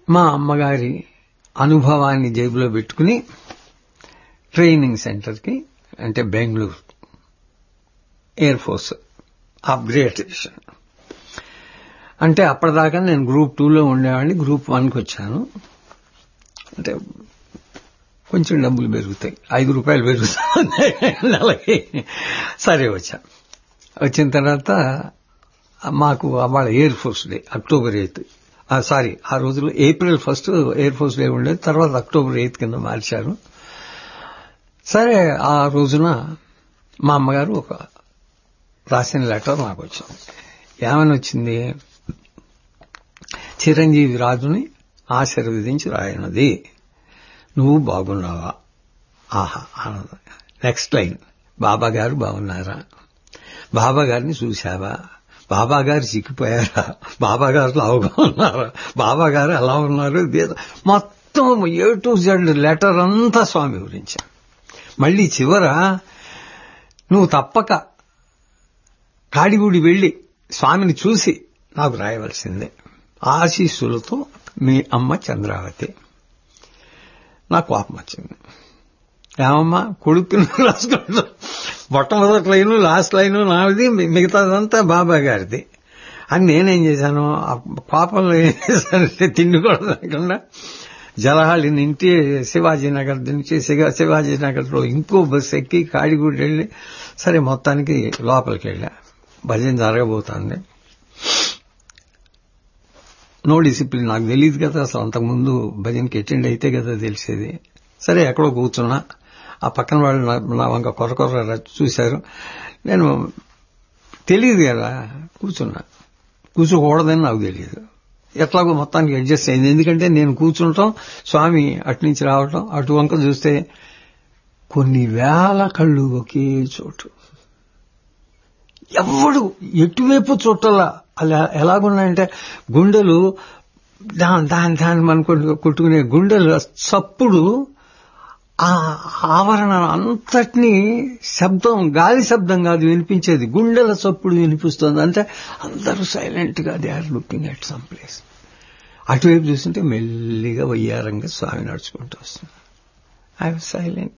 మా అమ్మగారి అనుభవాన్ని జేబులో పెట్టుకుని ట్రైనింగ్ సెంటర్కి అంటే బెంగళూరు ఎయిర్ ఫోర్స్ అప్గ్రేడేషన్ అంటే అప్పటిదాకా నేను గ్రూప్ టూలో ఉండేవాడిని గ్రూప్ వన్కి వచ్చాను అంటే కొంచెం డబ్బులు పెరుగుతాయి ఐదు రూపాయలు పెరుగుతాయి నెలకి సరే వచ్చా వచ్చిన తర్వాత మాకు వాళ్ళ air force day October eighth sorry ఆ రోజుల్లో April first air force day ఉండేది తర్వాత అక్టోబర్ ఎయిత్ కింద మార్చారు సరే ఆ రోజున మా అమ్మగారు ఒక రాసిన లెటర్ నాకు వచ్చింది ఏమని వచ్చింది చిరంజీవి రాజుని ఆశీర్వదించి రాయనది నువ్వు బాగున్నావా ఆహా ఆనందం నెక్స్ట్ లైన్ బాబా గారు బాగున్నారా బాబా గారిని చూశావా బాబా గారు చిక్కిపోయారా బాబా గారు లావుగా ఉన్నారా బాబా గారు ఎలా ఉన్నారు మొత్తం ఏ టు జెడ్ లెటర్ అంతా స్వామి గురించి మళ్ళీ చివర నువ్వు తప్పక కాడిగూడి వెళ్లి స్వామిని చూసి నాకు రాయవలసిందే ఆశీస్సులతో మీ అమ్మ చంద్రావతి నా కోపం వచ్చింది ఏమమ్మా కొడుకుని రాసుకుంటా మొట్టమొదటి లైను లాస్ట్ లైను నాది మిగతాదంతా బాబా గారిది అని నేనేం చేశాను ఆ కోపంలో ఏం చేశానంటే తిండి కూడా లేకుండా జలహాళి నుంచి శివాజీనగర్ నుంచి శివాజీనగర్లో ఇంకో బస్సు ఎక్కి కాడిగూడి వెళ్ళి సరే మొత్తానికి లోపలికి వెళ్ళా భజన జరగబోతోంది నో డిసిప్లిన్ నాకు తెలియదు కదా అసలు అంతకుముందు భజనకి అటెండ్ అయితే కదా తెలిసేది సరే ఎక్కడో కూర్చున్నా ఆ పక్కన వాళ్ళు నా వంక కొర కొర చూశారు నేను తెలియదు కదా కూర్చున్నా కూర్చోకూడదని నాకు తెలియదు ఎట్లాగో మొత్తానికి అడ్జస్ట్ అయింది ఎందుకంటే నేను కూర్చుంటాం స్వామి అటు నుంచి రావటం అటు వంక చూస్తే కొన్ని వేల కళ్ళు ఒకే చోటు ఎవడు ఎటువైపు చుట్టాలా అలా ఎలాగున్నాయంటే గుండెలు దాని దాని దాని మనం కొట్టుకునే గుండెలు చప్పుడు ఆ ఆవరణ అంతటినీ శబ్దం గాలి శబ్దం కాదు వినిపించేది గుండెల చప్పుడు వినిపిస్తుంది అంటే అందరూ సైలెంట్ గా they are looking at some place అటువైపు చూస్తుంటే మెల్లిగా వయ్యారంగా స్వామి నడుచుకుంటూ వస్తుంది ఐ సైలెంట్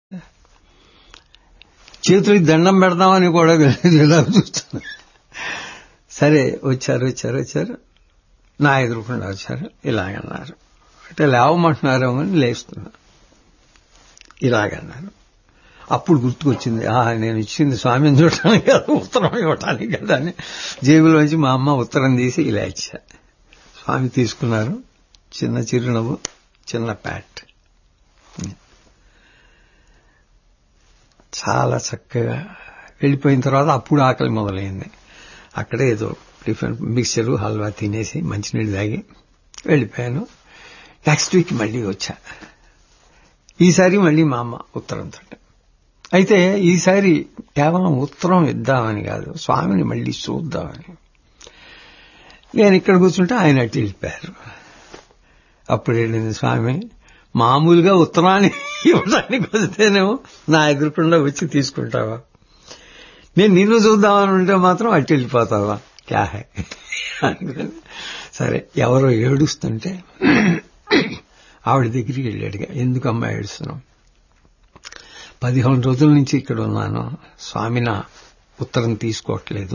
చేతులకి దండం పెడదామని కూడా ఇలా చూస్తున్నా సరే వచ్చారు వచ్చారు వచ్చారు నా ఎదురుకుండా వచ్చారు ఇలాగన్నారు అంటే లేవమంటున్నారేమో అని లేస్తున్నా ఇలాగన్నారు అప్పుడు గుర్తుకొచ్చింది ఆ నేను ఇచ్చింది స్వామిని చూడటానికి కదా ఉత్తరం ఇవ్వటానికి కదా అని జేబులోంచి మా అమ్మ ఉత్తరం తీసి ఇలా ఇచ్చా స్వామి తీసుకున్నారు చిన్న చిరునవ్వు చిన్న ప్యాట్ చాలా చక్కగా వెళ్ళిపోయిన తర్వాత అప్పుడు ఆకలి మొదలైంది అక్కడే ఏదో టిఫిన్ మిక్చరు హల్వా తినేసి మంచినీళ్ళు తాగి వెళ్ళిపోయాను నెక్స్ట్ వీక్ మళ్ళీ వచ్చా ఈసారి మళ్ళీ మా అమ్మ ఉత్తరంతో అయితే ఈసారి కేవలం ఉత్తరం ఇద్దామని కాదు స్వామిని మళ్ళీ చూద్దామని నేను ఇక్కడ కూర్చుంటే ఆయన అట్టి వెళ్ళిపోయారు అప్పుడు వెళ్ళింది స్వామి మామూలుగా ఉత్తరాన్ని ఇవ్వడానికి వస్తేనేమో నా ఎదురుకుండా వచ్చి తీసుకుంటావా నేను నిన్ను చూద్దామని ఉంటే మాత్రం అట్టి వెళ్ళిపోతావా క్యా హై సరే ఎవరో ఏడుస్తుంటే ఆవిడ దగ్గరికి వెళ్ళాడుగా ఎందుకు అమ్మ ఏడుస్తున్నాం పదిహేను రోజుల నుంచి ఇక్కడ ఉన్నాను స్వామి నా ఉత్తరం తీసుకోవట్లేదు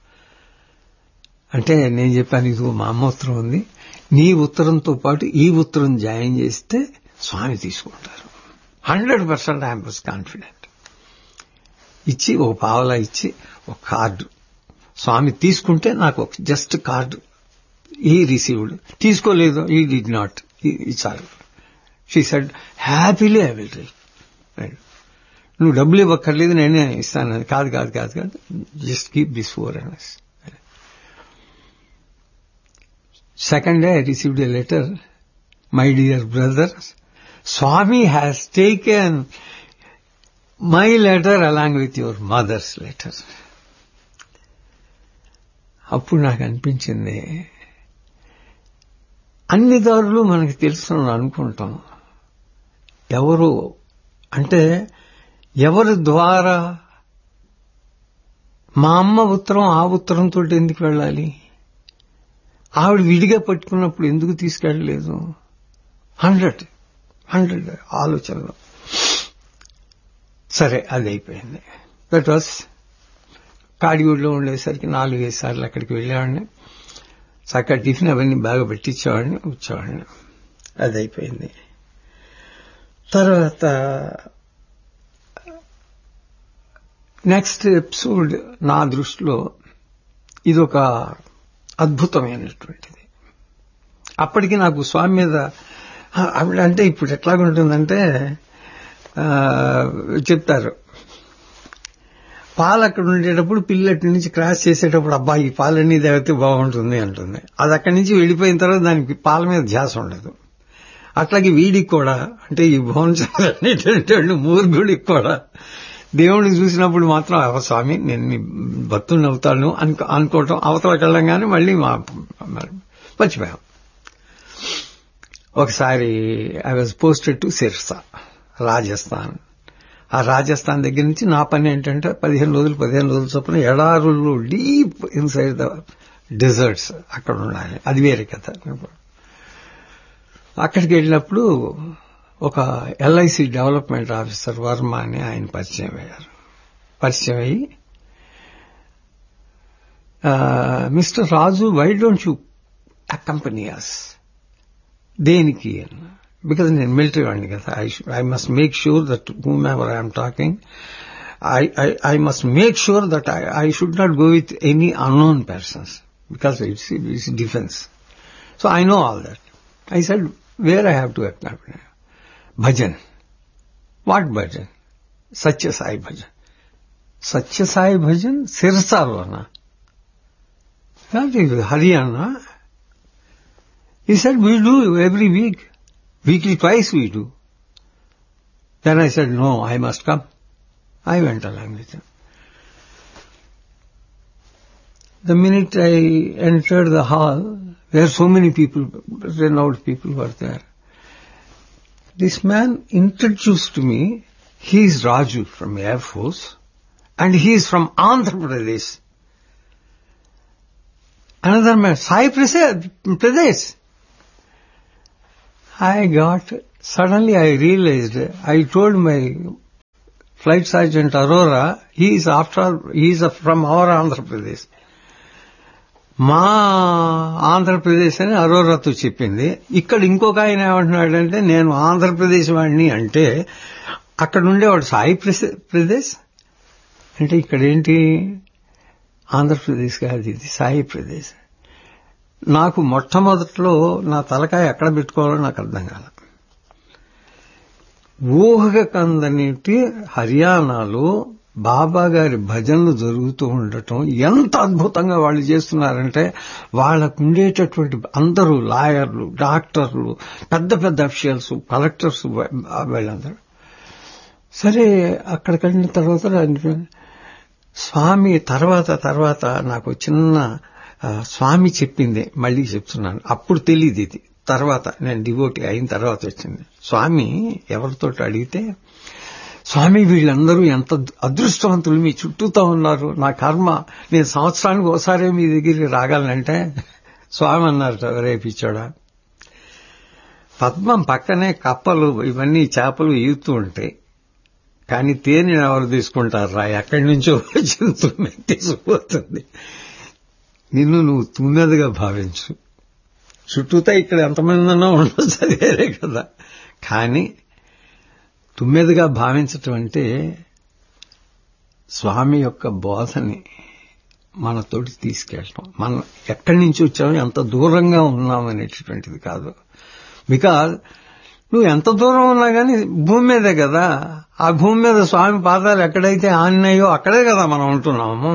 అంటే నేను చెప్పాను ఇది మా అమ్మ ఉత్తరం ఉంది నీ ఉత్తరంతో పాటు ఈ ఉత్తరం జాయిన్ చేస్తే స్వామి తీసుకుంటారు hundred percent I'm was confident ఇచ్చి ఒక పావలా ఇచ్చి ఒక కార్డు స్వామి తీసుకుంటే నాకు ఒక జస్ట్ కార్డు ఈ రిసీవ్డ్ తీసుకోలేదు ఈ డిడ్ నాట్ ఇచ్చారు she said happily I will write నువ్వు డబ్బులు ఇవ్వక్కర్లేదు నేనే ఇస్తాను కాదు కాదు కాదు కాదు just keep this four hours second day I received a letter my dear brother Swami has taken my letter along with your mother's letter అప్పుడు నాకు అనిపించింది అన్ని దారులు మనకి తెలుసు అనుకుంటాం ఎవరు అంటే ఎవరి ద్వారా మా అమ్మ ఉత్తరం ఆ ఉత్తరంతో ఎందుకు వెళ్ళాలి ఆవిడ విడిగా పట్టుకున్నప్పుడు ఎందుకు తీసుకెళ్ళలేదు హండ్రెడ్ హండ్రెడ్ ఆలోచనలు సరే అది అయిపోయింది దట్ వాస్ కాడిగూడలో ఉండేసరికి నాలుగైదు సార్లు అక్కడికి వెళ్ళేవాడిని చక్కగా టిఫిన్ అవన్నీ బాగా పెట్టించేవాడిని వచ్చేవాడిని అది అయిపోయింది తర్వాత నెక్స్ట్ ఎపిసోడ్ నా దృష్టిలో ఇదొక అద్భుతమైనటువంటిది అప్పటికి నాకు స్వామి మీద ఆవిడ అంటే ఇప్పుడు ఎట్లాగుంటుందంటే చెప్తారు పాలు అక్కడ ఉండేటప్పుడు పిల్లటి నుంచి క్రాస్ చేసేటప్పుడు అబ్బా ఈ పాలన్నీ తాగితే బాగుంటుంది అంటుంది అది అక్కడి నుంచి వెళ్ళిపోయిన తర్వాత దానికి పాల మీద ధ్యాస ఉండదు అట్లాగే వీడికి కూడా అంటే ఈ భువనచంద్రుడు మూర్ఖుడికి కూడా దేవుడిని చూసినప్పుడు మాత్రం "అవ స్వామి నేను నీ భక్తుడిని అవుతాను అనుకో అనుకోవటం అవతలకి వెళ్ళంగానే మళ్ళీ మా మర్చిపోయాం ఒకసారి I was posted to Sirsa Rajasthan ఆ రాజస్థాన్ దగ్గర నుంచి నా పని ఏంటంటే పదిహేను రోజులు పదిహేను రోజుల చొప్పున ఎడారులు డీప్ ఇన్సైడ్ ద డెజర్ట్స్ అక్కడ ఉండాలి అది వేరే కథ అక్కడికి వెళ్ళినప్పుడు ఒక ఎల్ఐసి డెవలప్మెంట్ ఆఫీసర్ వర్మ అని ఆయన పరిచయం అయ్యారు పరిచయం అయ్యి mister Raju why don't you accompany us దేనికి బికాజ్ నేను మిలిటరీ వాడిని కదా I I must make sure that whomever I'm talking I I must make sure that I should not go with any unknown persons because it's it's defence so I know all that I said where I have to accompany bhajan what bhajan Sathya Sai bhajan Sathya Sai bhajan సిరసాలోనా Haryana He said, we do every week. Weekly twice we do. Then I said, no, I must come. I went along with him. The minute I entered the hall, there are so many people, renowned people were there. This man introduced to me, he is Raju from Air Force, and he is from Andhra Pradesh. Another man, Sai Pradesh. I got, suddenly I realized, I told my flight sergeant Aurora, he is after, he is from our Andhra Pradesh. మా ఆంధ్రప్రదేశ్ అని అరోరాతో చెప్పింది ఇక్కడ ఇంకొక ఆయన ఏమంటున్నాడంటే నేను ఆంధ్రప్రదేశ్ వాడిని అంటే అక్కడ ఉండేవాడు సాయి ప్రదేశ్ అంటే ఇక్కడ ఏంటి ఆంధ్రప్రదేశ్ కాదు ఇది సాయి ప్రదేశ్ నాకు మొట్టమొదట్లో నా తలకాయ ఎక్కడ పెట్టుకోవాలో నాకు అర్థం కాల ఊహకందనిటి హర్యానాలో బాబా గారి భజనలు జరుగుతూ ఉండటం ఎంత అద్భుతంగా వాళ్ళు చేస్తున్నారంటే వాళ్ళకు ఉండేటటువంటి అందరూ లాయర్లు డాక్టర్లు పెద్ద పెద్ద అఫిషియల్స్ కలెక్టర్స్ వీళ్ళందరూ సరే అక్కడికి వెళ్ళిన తర్వాత స్వామి తర్వాత తర్వాత నాకు చిన్న స్వామి చెప్పింది మళ్ళీ చెప్తున్నాను అప్పుడు తెలియదు ఇది తర్వాత నేను డివోటీ అయిన తర్వాత వచ్చింది స్వామి ఎవరితో అడిగితే స్వామి వీళ్ళందరూ ఎంత అదృష్టవంతులు మీ చుట్టూతో ఉన్నారు నా కర్మ నేను సంవత్సరానికి ఒకసారి మీ దగ్గరికి రాగలనంటే స్వామి అన్నారు రేపిచ్చాడా పద్మం పక్కనే కప్పలు ఇవన్నీ చేపలు ఈగుతూ ఉంటాయి కానీ తేనె ఎవరు తీసుకుంటారా ఎక్కడి నుంచో వచ్చిన తుమ్మె తీసుకుపోతుంది నిన్ను నువ్వు తుమ్మెదగా భావించు చుట్టూతా ఇక్కడ ఎంతమందినో ఉండొచ్చు అది వేరే కదా కానీ తుమ్మెదగా భావించటం అంటే స్వామి యొక్క బోధని మనతోటి తీసుకెళ్ళటం మనం ఎక్కడి నుంచి వచ్చామో ఎంత దూరంగా ఉన్నాం అనేటటువంటిది కాదు బికాజ్ నువ్వు ఎంత దూరం ఉన్నా కానీ భూమి మీదే కదా ఆ భూమి మీద స్వామి పాదాలు ఎక్కడైతే ఆన్నాయో అక్కడే కదా మనం ఉంటున్నాము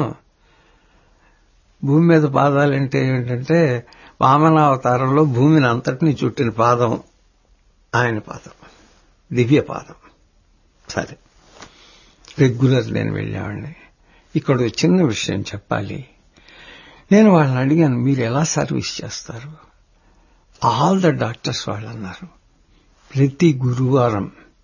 భూమి మీద పాదాలు అంటే ఏంటంటే వామనావతారంలో భూమిని అంతటినీ చుట్టిన పాదం ఆయన పాదం దివ్య పాదం సరే రెగ్యులర్ నేను వెళ్ళేవాడిని ఇక్కడ చిన్న విషయం చెప్పాలి నేను వాళ్ళని అడిగాను మీరు ఎలా సర్వీస్ చేస్తారు ఆల్ ద డాక్టర్స్ వాళ్ళు అన్నారు ప్రతి గురువారం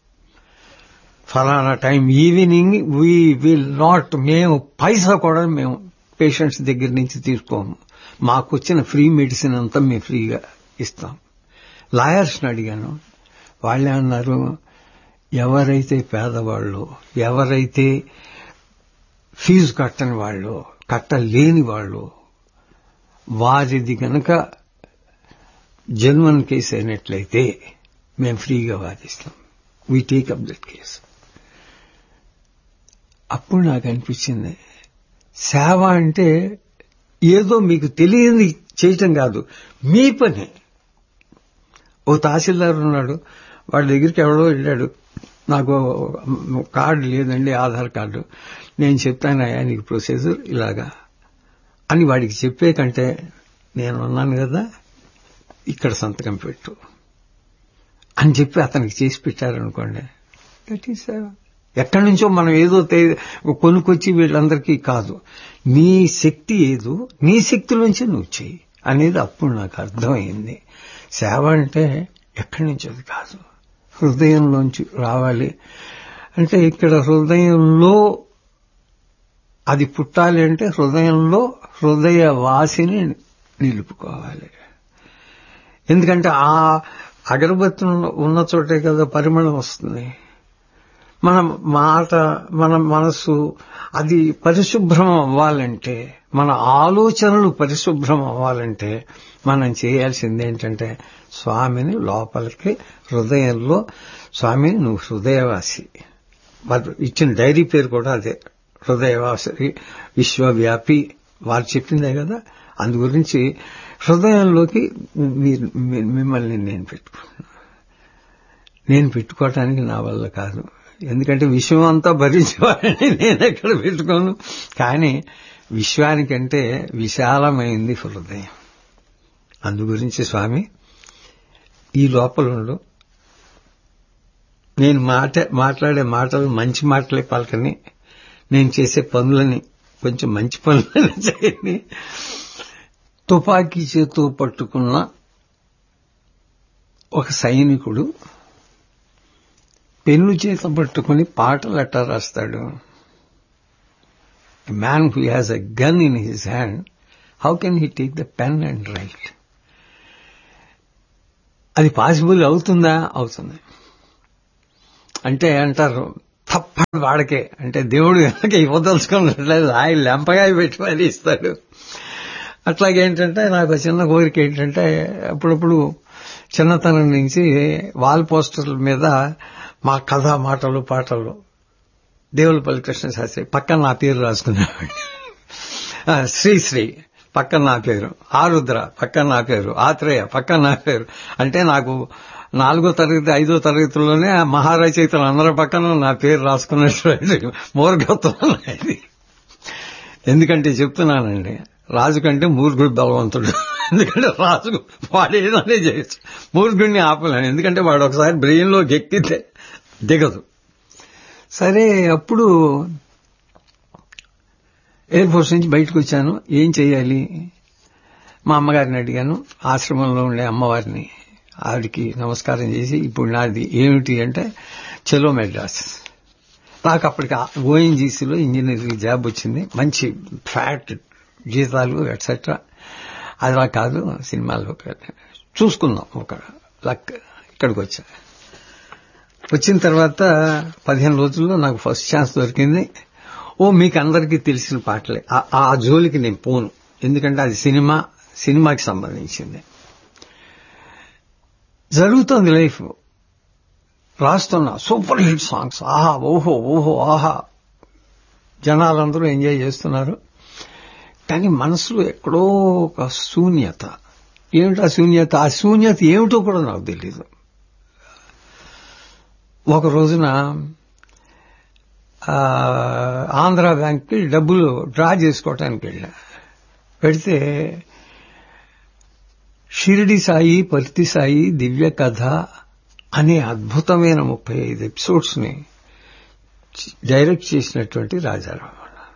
ఫలానా time evening we will not మేము పైసా కూడా మేము పేషెంట్స్ దగ్గర నుంచి తీసుకోము మాకు వచ్చిన ఫ్రీ మెడిసిన్ అంతా మేము ఫ్రీగా ఇస్తాం లాయర్స్ని అడిగాను వాళ్ళే అన్నారు ఎవరైతే పేదవాళ్ళు ఎవరైతే ఫీజు కట్టని వాళ్ళు కట్టలేని వాళ్ళు వారిది గనక జన్మన్ కేసు అయినట్లయితే మేము ఫ్రీగా వాదిస్తాం we take up that case అప్పుడు నాకు అనిపించింది సేవ అంటే ఏదో మీకు తెలియని చేయటం కాదు మీ పని ఓ తహసీల్దార్ ఉన్నాడు వాడి దగ్గరికి ఎవడో వెళ్ళాడు నాకు కార్డు లేదండి ఆధార్ కార్డు నేను చెప్తానయ్యా నీకు ప్రొసీజర్ ఇలాగా అని వాడికి చెప్పే కంటే నేను ఉన్నాను కదా ఇక్కడ సంతకం పెట్టు అని చెప్పి అతనికి చేసి పెట్టారనుకోండి దట్ ఈస్ ఎక్కడి నుంచో మనం ఏదో కొనుక్కొచ్చి వీళ్ళందరికీ కాదు నీ శక్తి ఏదో నీ శక్తిలోంచి నువ్వు చెయ్యి అనేది అప్పుడు నాకు అర్థమైంది సేవ అంటే ఎక్కడి నుంచి అది కాదు హృదయంలోంచి రావాలి అంటే ఇక్కడ హృదయంలో అది పుట్టాలి అంటే హృదయంలో హృదయ వాసిని నిలుపుకోవాలి ఎందుకంటే ఆ అగరబత్తి ఉన్న చోటే కదా పరిమళం వస్తుంది మన మాట మన మనసు అది పరిశుభ్రం అవ్వాలంటే మన ఆలోచనలు పరిశుభ్రం అవ్వాలంటే మనం చేయాల్సింది ఏంటంటే స్వామిని లోపలికి హృదయంలో స్వామిని నువ్వు హృదయవాసి ఇచ్చిన డైరీ పేరు కూడా అదే హృదయవాసి విశ్వవ్యాపి వారు చెప్పిందే కదా అందు గురించి హృదయంలోకి మీరు మిమ్మల్ని నేను పెట్టుకున్నాను నేను పెట్టుకోవటానికి నా వల్ల కాదు ఎందుకంటే విశ్వం అంతా భరించేవాడిని నేను ఎక్కడ పెట్టుకోను కానీ విశ్వానికంటే విశాలమైంది హృదయం అందు గురించి స్వామి ఈ లోపల ఉండు నేను మాట మాట్లాడే మాటలు మంచి మాటలే పలకని నేను చేసే పనులని కొంచెం మంచి పనులని చేయని తుపాకీ చేతు పట్టుకున్న ఒక సైనికుడు పెన్ను చేత పట్టుకుని పాటలు ఎట్టా రాస్తాడు man who has a gun in his hand how can he take the pen and write అది పాసిబుల్ అవుతుందా అవుతుంది అంటే అంటారు తప్పని వాడకే అంటే దేవుడు కనుక ఇవ్వదలుచుకున్నట్లేదు ఆయన లెంపగా పెట్టి మరి ఇస్తాడు అట్లాగేంటంటే నాకు చిన్న కోరిక ఏంటంటే అప్పుడప్పుడు చిన్నతనం నుంచి వాల్ పోస్టర్ల మీద మా కథ మాటలు పాటలు దేవులపల్లి కృష్ణ శాస్త్రి పక్కన నా పేరు రాసుకునేవాడిని శ్రీశ్రీ పక్కన నా పేరు ఆరుద్ర పక్కన నా పేరు ఆత్రేయ పక్కన నా పేరు అంటే నాకు నాలుగో తరగతి ఐదో తరగతిలోనే మహారచయితలు అందరి పక్కన నా పేరు రాసుకున్నట్టు మూర్ఘత్వం ఇది ఎందుకంటే చెప్తున్నానండి రాజు కంటే మూర్ఖుడు బలవంతుడు ఎందుకంటే రాజు వాడు ఏదనే చేయొచ్చు మూర్ఖుడిని ఆపలేను ఎందుకంటే వాడు ఒకసారి బ్రెయిన్లోకి ఎక్కితే దిగదు సరే అప్పుడు ఎయిర్ ఫోర్స్ నుంచి బయటకు వచ్చాను ఏం చేయాలి మా అమ్మగారిని అడిగాను ఆశ్రమంలో ఉండే అమ్మవారిని ఆవిడికి నమస్కారం చేసి ఇప్పుడు నాది ఏమిటి అంటే చెలో మెడ్రాస్ నాకు అప్పటికి ఓఎన్జీసీలో ఇంజనీరింగ్ జాబ్ వచ్చింది మంచి ఫ్యాట్ జీతాలు ఎట్సెట్రా అలా కాదు సినిమాలో చూసుకుందాం ఒక లక్ ఇక్కడికి వచ్చా వచ్చిన తర్వాత పదిహేను రోజుల్లో నాకు ఫస్ట్ ఛాన్స్ దొరికింది ఓ మీకు అందరికీ తెలిసిన పాటలే ఆ జోలికి నేను పోను ఎందుకంటే అది సినిమా సినిమాకి సంబంధించింది జరుగుతోంది లైఫ్ రాస్తున్నా సూపర్ హిట్ సాంగ్స్ ఆహా ఓహో ఓహో ఆహా జనాలందరూ ఎంజాయ్ చేస్తున్నారు కానీ మనసులో ఎక్కడో ఒక శూన్యత ఏమిటి ఆ శూన్యత ఆ శూన్యత ఏమిటో కూడా నాకు తెలియదు ఒక రోజున ఆంధ్ర బ్యాంక్కి డబ్బులు డ్రా చేసుకోవటానికి వెళ్ళా పెడితే షిరిడి సాయి పర్తి సాయి దివ్య కథ అనే అద్భుతమైన ముప్పై ఐదు ఎపిసోడ్స్ ని డైరెక్ట్ చేసినటువంటి రాజారావు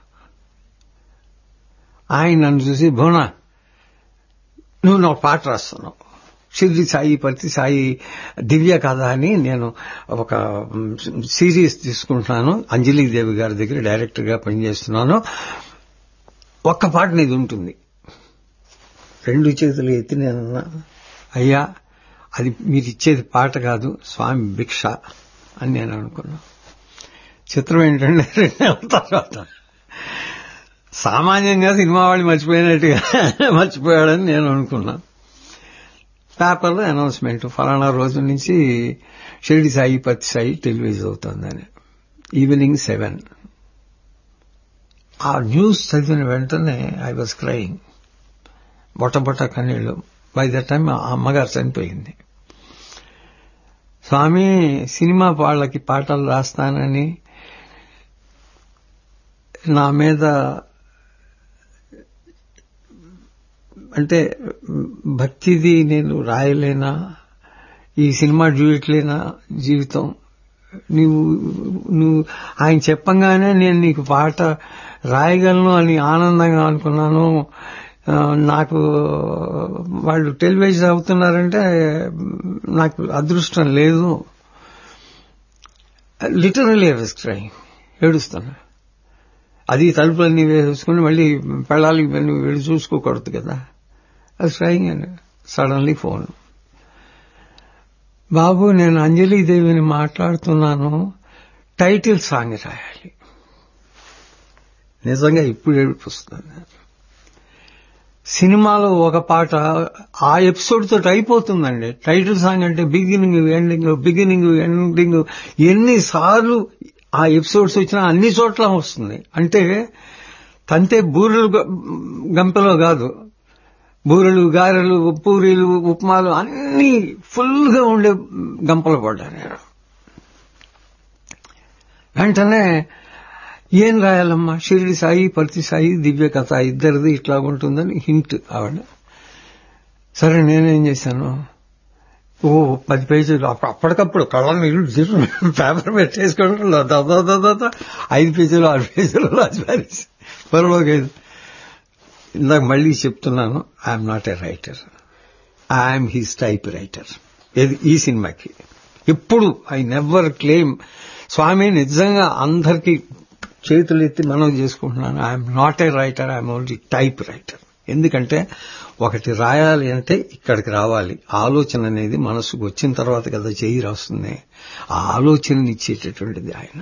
ఆయన నన్ను చూసి భువనా నువ్వు నాకు పాట రాస్తున్నావు షిరిడి సాయి పర్తి సాయి దివ్య కథ అని నేను ఒక సిరీస్ తీసుకుంటున్నాను అంజలి దేవి గారి దగ్గర డైరెక్టర్ గా పనిచేస్తున్నాను ఒక్క పాట నీది ఉంటుంది రెండు చేతులు ఎత్తి నేనన్నా అయ్యా అది మీరు ఇచ్చేది పాట కాదు స్వామి భిక్ష అని నేను అనుకున్నా చిత్రం ఏంటంటే రెండు నెలల తర్వాత సామాన్యంగా సినిమా వాళ్ళు మర్చిపోయినట్టుగా మర్చిపోయాడని నేను అనుకున్నా పేపర్లో అనౌన్స్మెంట్ ఫలానా రోజు నుంచి షిరిడి సాయి పత్తి సాయి టెలివిజన్ అవుతుందని ఈవినింగ్ సెవెన్ ఆ న్యూస్ చదివిన వెంటనే ఐ వాజ్ క్రయింగ్ బొట్ట బొట్ట కన్నీళ్ళు బై ద టైం ఆ అమ్మగారు చనిపోయింది స్వామి సినిమా వాళ్ళకి పాటలు రాస్తానని నా మీద అంటే భక్తిది నేను రాయలేనా ఈ సినిమా డ్యూయట్లేనా జీవితం నువ్వు నువ్వు ఆయన చెప్పంగానే నేను నీకు పాట రాయగలను అని ఆనందంగా అనుకున్నాను ఆ, నాకు వాళ్ళు టెలివైజ్ అవుతున్నారంటే నాకు అదృష్టం లేదు లిటరలీ క్రై ఏడుస్తున్నా అది తలుపులన్నీ వేసుకుని మళ్ళీ పెళ్ళాలి ఇవన్నీ వెళ్ళి చూసుకోకూడదు కదా అది ట్రైంగ్ అని సడన్లీ ఫోన్ బాబు నేను అంజలీదేవిని మాట్లాడుతున్నాను టైటిల్ సాంగ్ రాయాలి నిజంగా ఇప్పుడు ఏడిపిస్తుంది సినిమాలో ఒక పాట ఆ ఎపిసోడ్ తోటి అయిపోతుందండి టైటిల్ సాంగ్ అంటే బిగినింగ్ ఎండింగ్ బిగినింగ్ ఎండింగ్ ఎన్నిసార్లు ఆ ఎపిసోడ్స్ వచ్చినా అన్ని చోట్ల వస్తుంది అంటే తంతే బూరెలు గ- గంపలో కాదు బూరెలు గారెలు పూరీలు ఉప్మాలు అన్ని ఫుల్గా ఉండే గంపలు పడ్డా నేను వెంటనే ఏం రాయాలమ్మా షిరిడి సాయి పర్తి సాయి దివ్య కథ ఇద్దరిది ఇట్లా ఉంటుందని హింట్ ఆవిడ సరే నేనేం చేశాను ఓ పది పేజీలు అప్ప- అప్పటికప్పుడు కళ్ళ నీళ్ళు జీరో పేపర్ పెట్టేసుకోవడం దా- దా- దా- దా- దా. ఐదు పేజీలు ఆరు పేజీలు రాసి పారేసి పర్వాలేదు ఇందాక మళ్ళీ చెప్తున్నాను I'm not a writer I'm his typewriter ఏది ఈ సినిమాకి ఎప్పుడు ఐ నెవర్ క్లెయిమ్ స్వామి నిజంగా అందరికీ చేతులు ఎత్తి మనం చేసుకుంటున్నాను I'm not a writer I'm only typewriter ఎందుకంటే ఒకటి రాయాలి అంటే ఇక్కడికి రావాలి ఆలోచన అనేది మనసుకు వచ్చిన తర్వాత కదా చేయి రాస్తుంది ఆ ఆలోచనని ఇచ్చేటటువంటిది ఆయన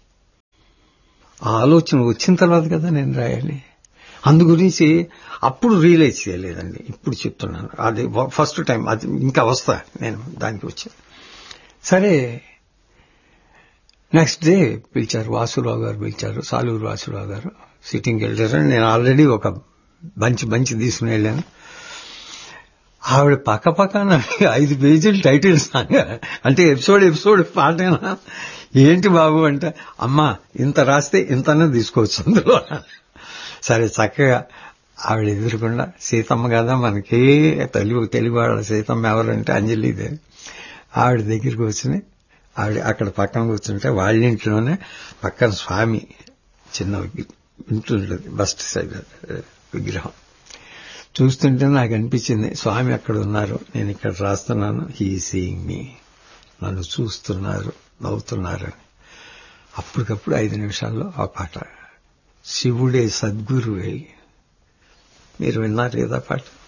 ఆ ఆలోచన వచ్చిన తర్వాత కదా నేను రాయాలి అందు గురించి అప్పుడు రియలైజ్ చేయలేదండి ఇప్పుడు చెప్తున్నాను అది ఫస్ట్ టైం అది ఇంకా వస్తా నేను దానికి వచ్చి సరే నెక్స్ట్ డే పిలిచారు వాసురావు గారు పిలిచారు సాలూరు వాసురావు గారు సిట్టింగ్కి వెళ్ళారు నేను ఆల్రెడీ ఒక బంచి బంచి తీసుకుని వెళ్ళాను ఆవిడ పక్క పక్కన ఐదు పేజీలు టైటిల్ సాంగ్ అంటే ఎపిసోడ్ ఎపిసోడ్ పాటేనా ఏంటి బాబు అంటే అమ్మా ఇంత రాస్తే ఇంతనే తీసుకోవచ్చు అందులో సరే చక్కగా ఆవిడ ఎదురుకుండా సీతమ్మ కదా మనకి తెలుగు తెలుగు వాళ్ళ సీతమ్మ ఎవరంటే అంజలిదేవి ఆవిడ దగ్గరికి వచ్చి ఆవిడ అక్కడ పక్కన కూర్చుంటే వాళ్ళ ఇంట్లోనే పక్కన స్వామి చిన్న విగ్ర- ఉంటుండేది బస్ట్ సైడ్ విగ్రహం చూస్తుంటే నాకు అనిపించింది స్వామి అక్కడ ఉన్నారు నేను ఇక్కడ రాస్తున్నాను హీ సీయింగ్ మీ నన్ను చూస్తున్నారు నవ్వుతున్నారు అని అప్పటికప్పుడు ఐదు నిమిషాల్లో ఆ పాట శివుడే సద్గురువే మీరు విన్నారు కదా పాట